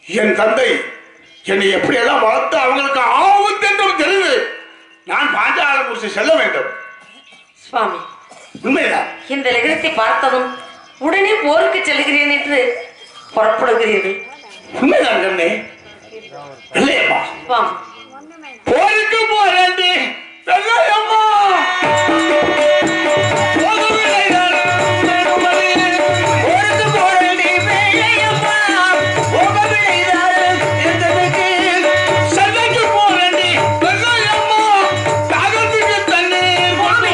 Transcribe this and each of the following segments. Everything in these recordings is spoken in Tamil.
என் தந்தை என்னை எப்படியெல்லாம் வளர்த்து அவங்களுக்கு ஆபத்து என்றும் தெரியுது நான் பாஞ்சாலங்குறிச்சி செல்ல வேண்டும் சுவாமி உண்மைதான் இந்த லெகனத்தை பார்த்ததும் உடனே போருக்கு செல்கிறேன் என்று புறப்படுகிறீர்கள் உண்மைதான் கண்ணே இல்லையம்மா சுவாமி போருக்கு போறேன்டி வெள்ளையம்மா போகவில்லை நான் வேணுமடி. போருக்கு போறேன்டி வெள்ளையம்மா. போகவில்லை நான் இருந்ததுக்கு. சண்டைக்கு போறேன்டி வெள்ளையம்மா. தாகத்துக்கு தண்ணீர் கொண்டு.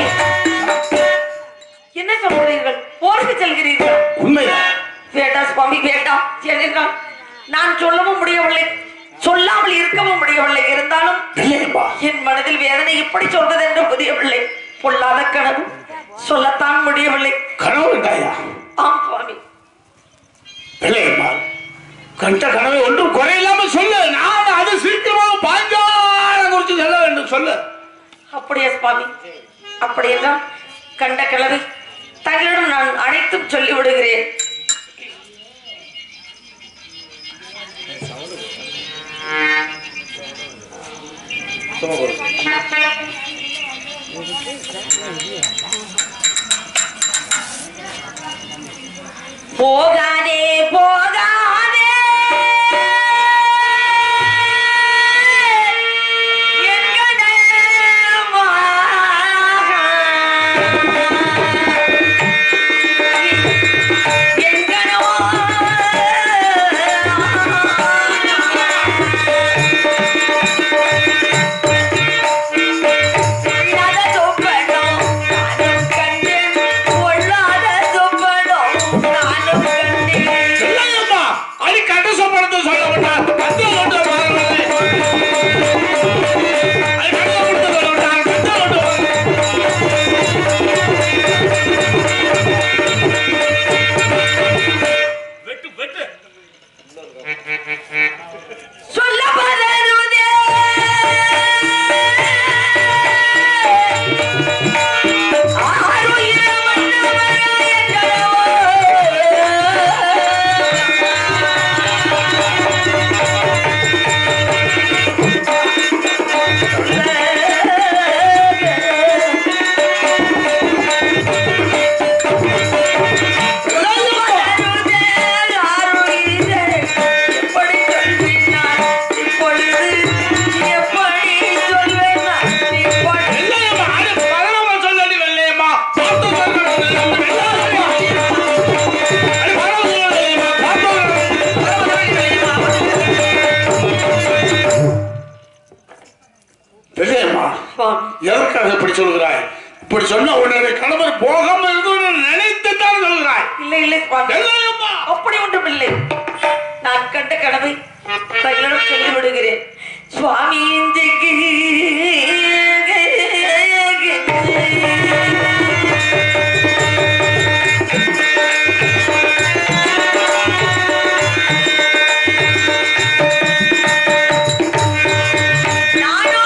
என்ன சொல்கிறீர்கள் போருக்கு செல்கிறீர்கள் உண்மைதான் வேண்டாம் சுவாமி வேண்டாம் ஏனென்றால் நான் சொல்லவும் முடியவில்லை சொல்லாமல் இருக்கவும் முடியவில்லை இருந்தாலும் வெள்ளையம்மா என் மனதில் வேதனை எப்படி சொல்வது என்று புரியவில்லை பொல்லாத கனவு சொல்லத்தான் முடியவில்லை கனவு தாயா ஆம் சுவாமி வெள்ளையம்மா கண்ட கனவை ஒன்றும் குறையில்லாம சொல்லு நான் அது சீக்கிரமாக பாஞ்சால குறித்து சொல்ல வேண்டும் சொல்லு அப்படியா சுவாமி அப்படி என்றால் கண்ட கிழவி தங்களிடம் நான் அனைத்தும் சொல்லி விடுகிறேன் போகாதே போகாதே வெள்ளையம்மா அது கண்ட சம்பளத்தை சொல்ல வேண்டாம் கந்த கொண்டு வாருங்கள். அது கண்ட கொடுத்து சொல்ல வேண்டாம் கந்த கொண்டு வாருங்கள். வெட்டு வெட்டு சொல்ல பதறுதே ஆருயிர் மன்னவரே எப்படி சொல்வேன் நான் இப்பொழுது எப்படி சொல்வேன் நான் இப்பொழுது வெள்ளையம்மா அது பகலமா சொல்லடி வெள்ளையம்மா பார்த்து சொல்லணும் வெள்ளையம்மா அது பகலமா சொல்லடி வெள்ளையம்மா பார்த்து வெள்ளையம்மா சுவாமி எதற்காக இப்படி சொல்கிறாய் இப்படி சொன்ன உடனே கணவர் போகாம இருந்து நினைத்து தான் சொல்கிறாய் இல்லை இல்லை சுவாமி வெள்ளையம்மா அப்படி ஒன்றும் இல்லை நான் கண்ட கனவை தங்களிடம் சொல்லி விடுகிறேன் சுவாமி இன்றைக்கு நானோ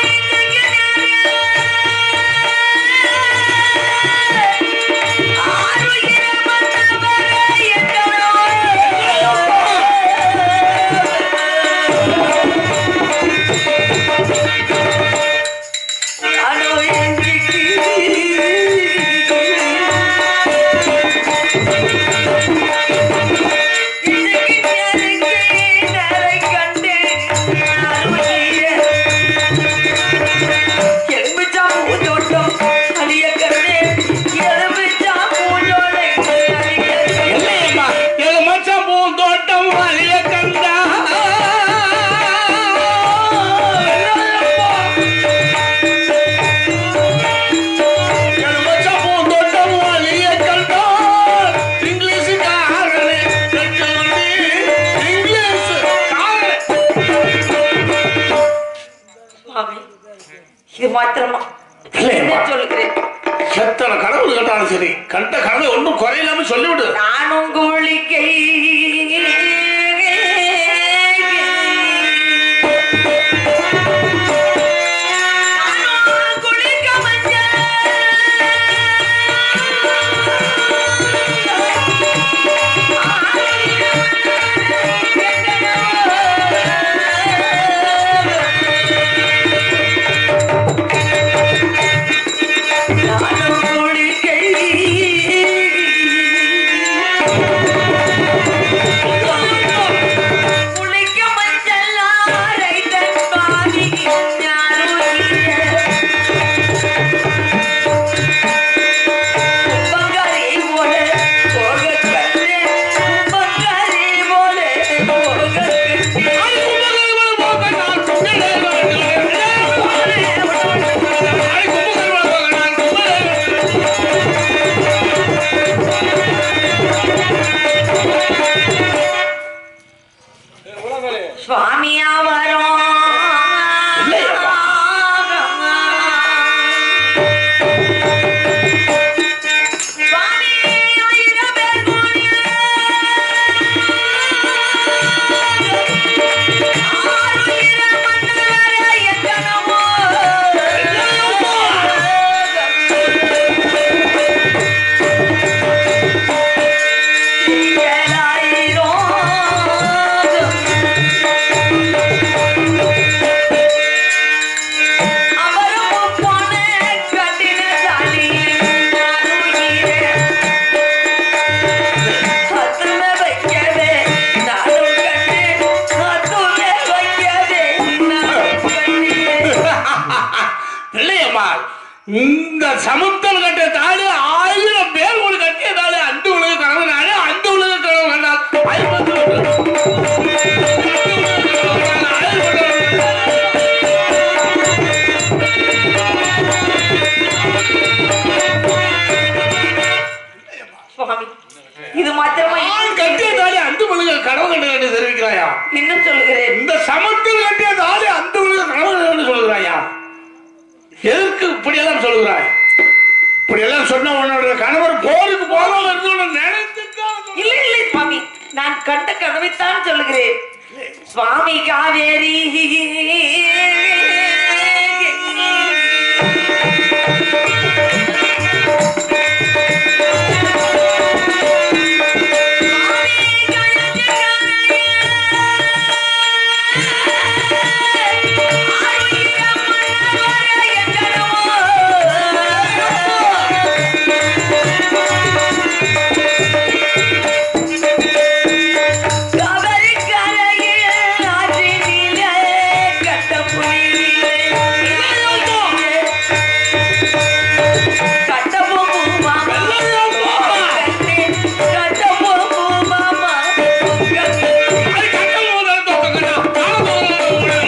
இன்றைக்கு ஆருயிர் மன்னவரே எங்களோ நானோ இன்றைக்கு இன்றைக்கு நெருங்கி நரை கண்டேன் ஆருயிர் எலுமிச்சா பூந்தோட்டம் அழிய கண்டே எலுமிச்சா பூஞ்சோலை அழிய வெள்ளையம்மா எங்க மச்சான் பூந்தோட்டம் அழிய கண்டா எங்க மச்சான் பூந்தோட்டம் அழிய கண்டா இங்கிலீஷுக்காரனே ரெண்டு வண்டி இங்கிலீஷுக்காரனே சுவாமி இது மாத்திரமா இல்லையம்மா. என்ன சொல்கிறேன் எத்தனை கடவுள் கேட்டாலும் சரி கண்ட கடவுள் ஒன்றும் குறையில்லாம சொல்லிவிடு நானும் குளிக்கை நானும் குளிக்க மஞ்சள் சுவாமியா வரும் இல்லையேப்பா. சுவாமி உயிரவே கூடிய ஆருயிர மன்னவரே எத்தனமோ அவரும் போன கட்டின தாலி நானுயிரே ஹத்துமே வைக்கவே நானும் கண்ணே ஹத்துமே வைக்கவே நானும் கண்ணே பிள்ளையம்மா இந்த சமுத்திரம் கட்டிய தாடு ஆயிரம் பேர் ஒரு கட்டிய தாடு அந்த உலக கனவு நாடு அந்த உலக கனவு கண்டால் ஐம்பத்தி ஒன்று. சுவாமி இது மாத்திரமா நான் கட்டிய தாடி அந்த உலக கனவு கண்டு என்று தெரிவிக்கிறாயா இன்னும் சொல்லுகிறேன் இந்த சமுத்திரம் கட்டிய தாடி அந்த உலக கனவு கண்டு என்று சொல்கிறாயா எதற்கு இப்படியெல்லாம் சொல்கிறாய் இப்படியெல்லாம் சொன்ன உன்னோட கணவர் போருக்கு போகாம இருந்து நினைத்துக்காக இல்லை இல்லை சுவாமி நான் கண்ட கனவைத்தான் சொல்லுகிறேன் சுவாமி காவேரி காவிரி கரையில் ஆற்றினிலே கட்டப்புலியிலே கட்டபொம்மு மாமா கண்ணே, கட்டபொம்மு மாமா கண்ணே. அது கண்டம் முதல் தொட்டக்கடா. காலம் முதல்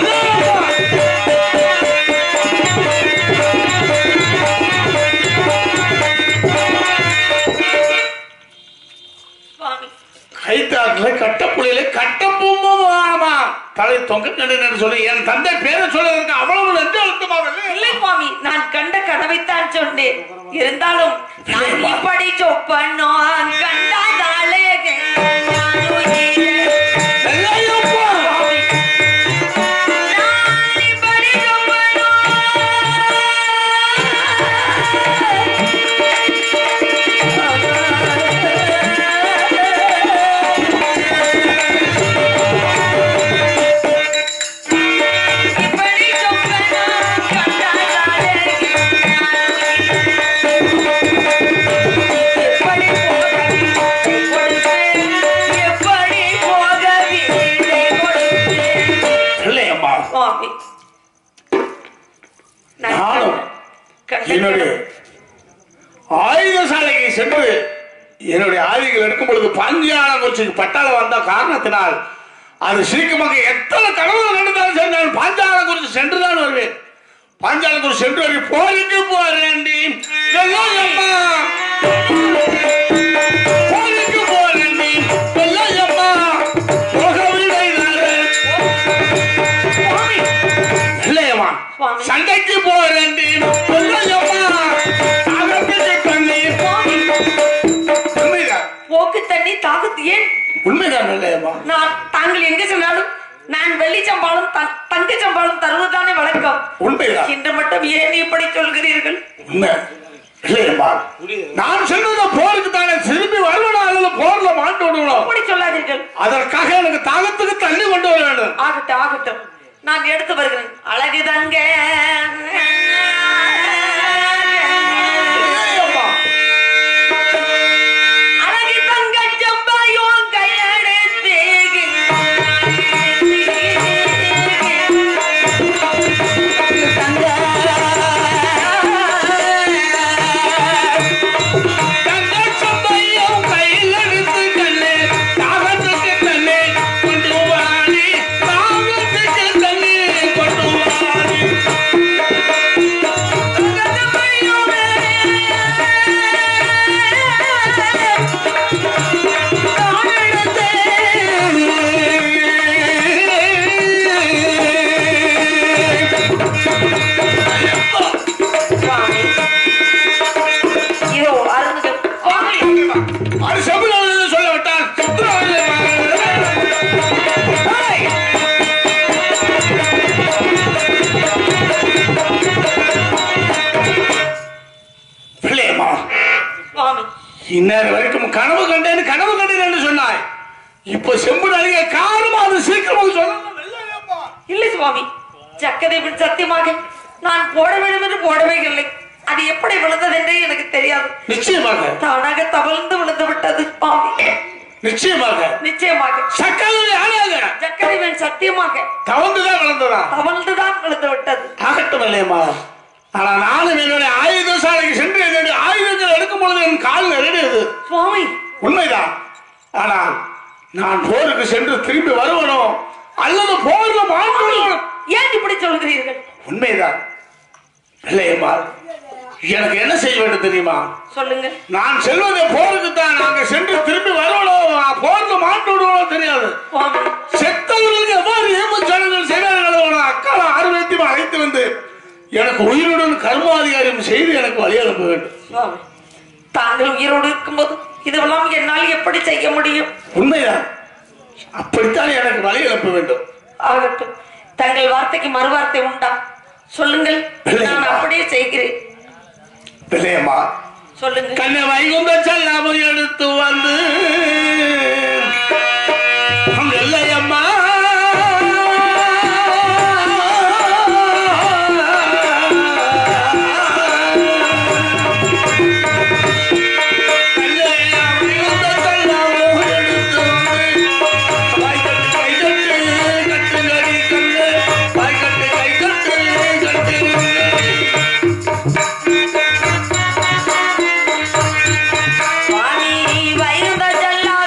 சுவாமி கைத்தாட்டுல கட்டப்புள்ளையில கட்டப்பூமா தலை தொங்க கண்டு சொல்லி என் தந்தை பேரை சொல்றதுக்கு அவ்வளவு நன்றி அழுத்தமாக இல்லை சுவாமி நான் கண்ட கனவைத்தான் சொன்னேன் இருந்தாலும் நான் இப்படி சொப்பனோ கண்டாதாலே சுவாமி நான் இப்படி சொப்பனோ இப்படி சொப்பனோ கண்டாதாலே எப்படி போக வீட்டை கொடுத்தேன் எப்படி போக வீட்டை கொடுத்தேன் இல்லையம்மா சுவாமி நான் நானும் கண்ட என்னுடைய ஆயுத சாலைக்கு சென்று என்னுடைய ஆயுதங்கள் எடுக்கும் பொழுது பாஞ்சியான கொச்சிக்கு பட்டாளம் வந்த காரணத்தினால் அது சீக்கிரமாக எத்தனை கடவுள் நடந்தாலும் சரி நான் பாஞ்சால குறித்து சென்றுதான் வருவேன் பாஞ்சால குறித்து சென்று வரை போருக்கு போறேன்டி வெள்ளையம்மா போருக்கு போறேன்டி வெள்ளையம்மா போக விடைதாரு சுவாமி இல்லையம்மா சுவாமி. சண்டைக்கு போறேன்டி வெள்ளையம்மா தாகத்துக்கு தண்ணீர் சுவாமி உண்மைதான் போக்கு தண்ணி தாகத்து ஏன் உண்மைதான் இல்லையம்மா நான் தாங்கள் எங்க சென்றாலும் நான் வெள்ளி சம்பாளும் த- தங்க சம்பாளும் தருவதுதானே வழக்கம் உண்மைதான் இன்று மட்டும் ஏன் இப்படி சொல்கிறீர்கள் உண்மை இல்லையம்மா நான் சென்றது போருக்கு தானே திரும்பி வருவனா அல்லது போர்ல மாண்டு விடுவணும் அப்படி சொல்லாதீர்கள் அதற்காக எனக்கு தாகத்துக்கு தண்ணி கொண்டு வர வேண்டும் ஆகட்டும் ஆகட்டும் நான் எடுத்து வருகிறேன் அழகு தங்க இல்லையம்மா. அழகு தங்க செம்பாயோ கையெடுத்து தங்கச் சம்பையும் கையில் எடுத்து கண்ணு, தாகத்துக்கு தண்ணி கொண்டு வாடி, தாகத்துக்கு தண்ணி கொண்டு வாடி. இந்நேரம் வரைக்கும் கனவு கண்டேன்னு கனவு கண்டேன்னு சொன்னாய் இப்ப செம்பு நடிகை காரணமா அது சீக்கிரமாக சொல்ல இல்லை சுவாமி சக்கரேவன் சத்தியமாக நான் போட வேண்டும் என்று போடவே இல்லை அது எப்படி விழுந்தது என்றே எனக்கு தெரியாது நிச்சயமாக தானாக தவழ்ந்து விழுந்து விட்டது சுவாமி நிச்சயமாக நிச்சயமாக சக்கரை ஆனாங்க சக்கரேவன் சத்தியமாக தவந்துதான் வளர்ந்ததா தவழ்ந்துதான் விழுந்து விட்டது ஆகட்டும் இல்லையம்மா ஆனா நானும் என்னுடைய ஆயுத சாலைக்கு சென்று என்னுடைய ஆயுதங்கள் எடுக்கும் பொழுது என் கால் நெருடியது சுவாமி உண்மைதான் ஆனால் நான் போருக்கு சென்று திரும்பி வருவனோ அல்லது போர்ல மாற்றுவனோ ஏன் இப்படி சொல்கிறீர்கள் உண்மைதான் இல்லையம்மா எனக்கு என்ன செய்ய வேண்டும் தெரியுமா சொல்லுங்க நான் செல்வது போருக்கு தான் நாங்க சென்று திரும்பி வரணும் போர்ல மாட்டு விடுவோ தெரியாது சுவாமி செத்தவர்களுக்கு எவ்வாறு ஏமச்சாரங்கள் செய்வார்களோ அக்கால ஆர்வத்தையும் அழைத்து வந்து எனக்கு உயிருடன் கர்மாதிகாரியம் செய்து எனக்கு வழி அனுப்ப வேண்டும் சுவாமி தாங்கள் உயிரோடு இருக்கும்போது இதுவெல்லாம் என்னால் எப்படி செய்ய முடியும் உண்மைதான் அப்படித்தான் எனக்கு வழி அனுப்ப வேண்டும் ஆகட்டும் தங்கள் வார்த்தைக்கு மறுவார்த்தை உண்டா சொல்லுங்கள் நான் அப்படியே செய்கிறேன் இல்லையம்மா சொல்லுங்க கண்ணை வைகுந்த செல்லாமல் எடுத்து வந்து இல்லையம்மா சுவாமி வைகுந்த செல்லாத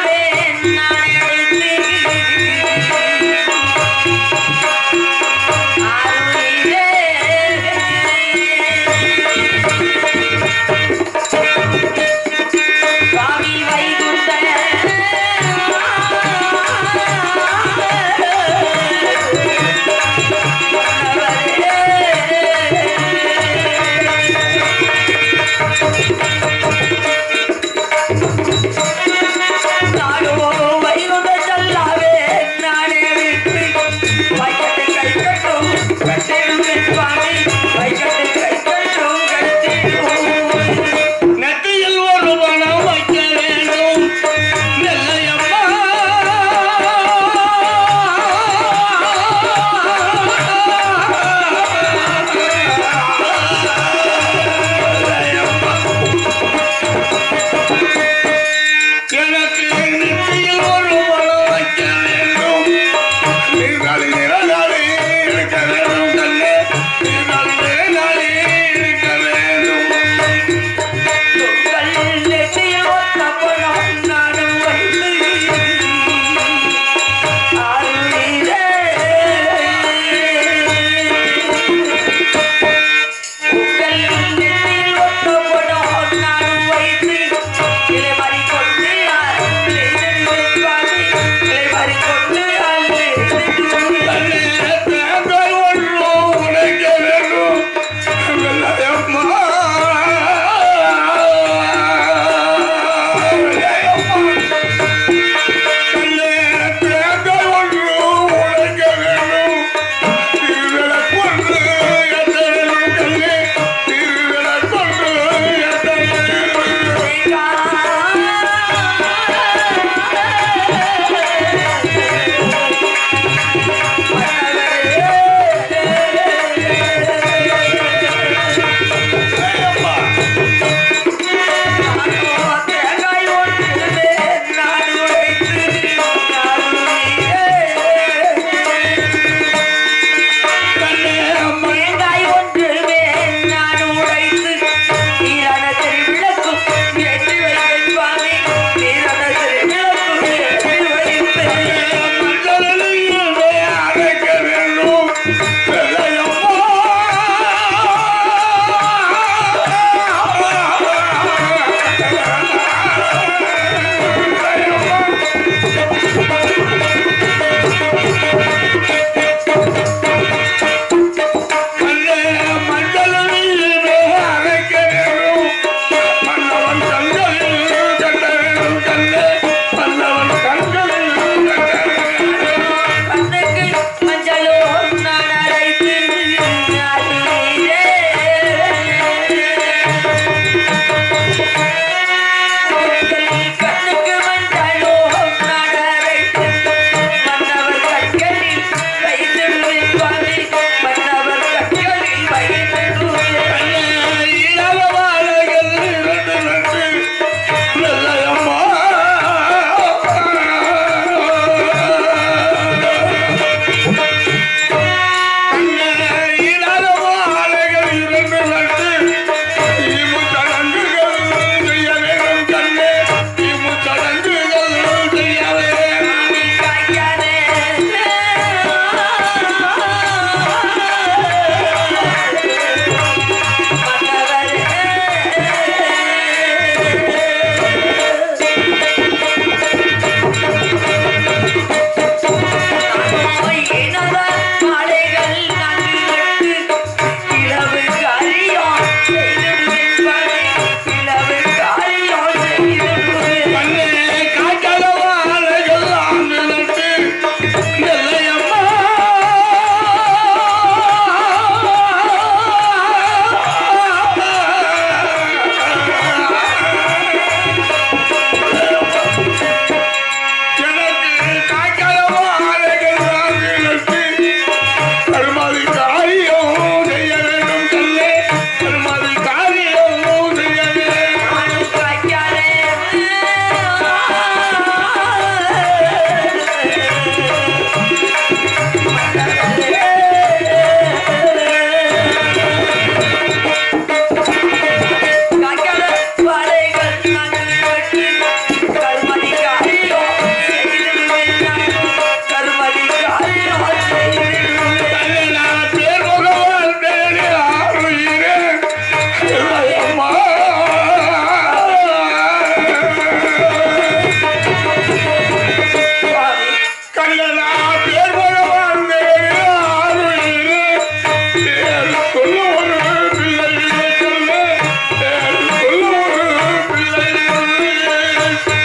நான் பேர் போல வாழ்ந்தேன் ஆருயிரே. பேர் சொல்ல ஒரு பிள்ளை இல்லை சொல்ல. பேர் சொல்ல ஒரு பிள்ளை இல்லை.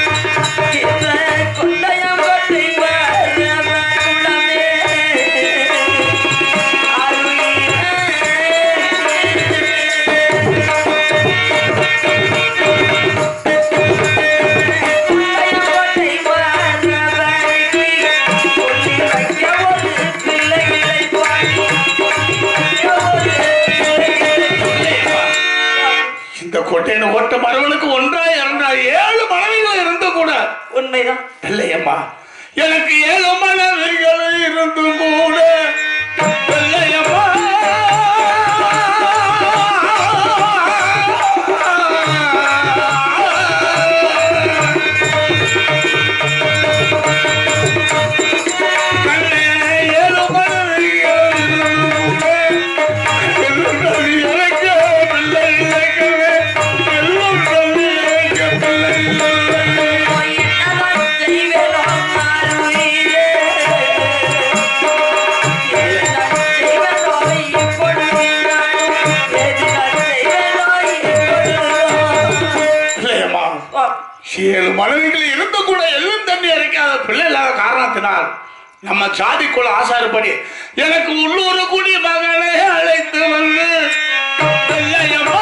கொண்டையம்பட்டை வரவகுடமே கொண்டையம்பட்டை வரவழைக்கு சொல்லி வைக்க ஒரு பிள்ளைகளை பாடி சொல்லி வைக்க ஒரு பிள்ளைகளை இந்த கொட்டையின ஒட்ட மரவனுக்கு ஒன்றா இரண்டா ஏழு மனைவிகள் இருந்து கூட உண்மைதான் இல்லையம்மா எனக்கு ஏழு மனைவிகள் இருந்து கூட இல்லையம்மா கண்ணே, ஏழு மனைவிகள் இருந்து கூட எல்லாம் எனக்கு பிள்ளை இழைக்கவே எல்லாம் சொல்லி இழைக்க பிள்ளை இல்லை என்னதான் செய்வேனோ மாறுயிரே. என்னதான் செய்வேனோ இப்பொழுது நான். எதுதான் செய்வேனோ இப்பொழுது. இல்லையம்மா ஓ, ஏழு மனைவிகள் இருந்து கூட எள்ளும் தண்ணி அரைக்காத பிள்ளை இல்லாத காரணத்தினால் நம்ம ஜாதிக்குள்ள ஆசாரப்படி எனக்கு உள்ளூர் குடி மகனை அழைத்து வந்து இல்லையம்மா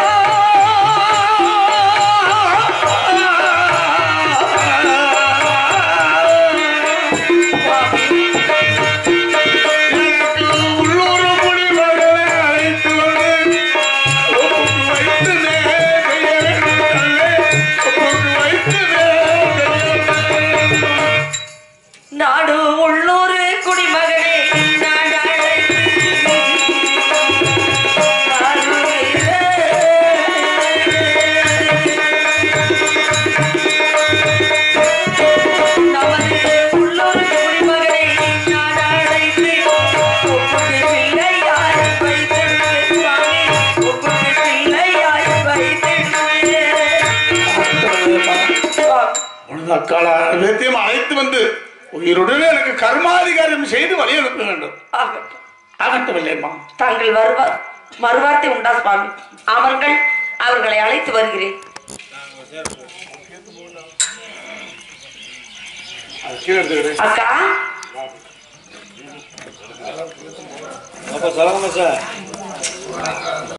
எனக்கு உள்ளூர் குடி மகனை அழைத்து வந்து ஒப்புக்கு வைத்து ஒப்புக்கு வைத்து நாடு உள்ளூர் குடிமகனே நான் அழைத்து நமது உள்ளூர் குடிமகனை நான் அழைத்து ஒப்புக்கு பிள்ளையாய் வைத்திடுவேன் சுவாமி ஒப்புக்கு பிள்ளையாய் வைத்திடுவேன் உனது அக்கால வேத்தியம் அழைத்து வந்து உயிருடன் எனக்கு கர்மாதிகாரம் செய்து வழி அனுப்ப வேண்டும் ஆகட்டும் ஆகட்டும் இல்லையம்மா தாங்கள் வருவார் மறுவார்த்தை உண்டா சுவாமி அமர்கள் அவர்களை அழைத்து வருகிறேன் அது கீழே எடுத்துக்கிறேன் அக்கா அப்ப சொல்லுங்க சார்